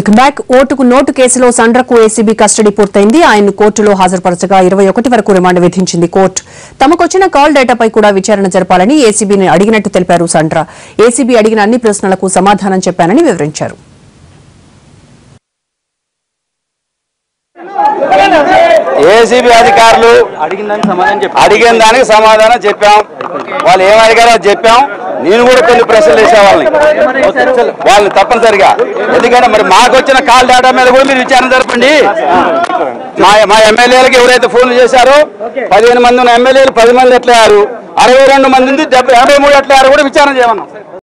welcome back ఓటుకు note కేసులో సండ్రకు ACB custody పూర్తయింది ఆయన్ను కోర్టులో హాజరుపరచగా ఇరవై ఒకటి వరకు రిమాండ్ విధించింది కోర్టు తమకొచ్చిన కాల్ డేటాపై కూడా విచారణ జరపాలని ఏసీబీని అడిగినట్టు తెలిపారు సండ్ర ఏసీబీ అడిగిన అన్ని ప్రశ్నలకు సమాధానం చెప్పానని వివరించారు ఏసీబీ అధికారులు అడిగిన దానికి సమాధానం చెప్పి అడిగిన దానికి సమాధానం చెప్పాం వాళ్ళు ఏం అడిగారో అది చెప్పాం నేను కూడా కొన్ని ప్రశ్నలు వేసే వాళ్ళని వాళ్ళని తప్పనిసరిగా ఎందుకంటే మరి మాకు వచ్చిన కాల్ డేటా మీద కూడా మీరు విచారణ జరపండి మా మా ఎమ్మెల్యేలకు ఎవరైతే ఫోన్లు చేశారో పదిహేను మంది ఉన్న ఎమ్మెల్యేలు పది మంది ఎట్లయ్యారు అరవై రెండు మంది ఉంది డెబ్బై యాభై మూడు ఎట్లయ్యారు కూడా విచారణ చేయమన్నాం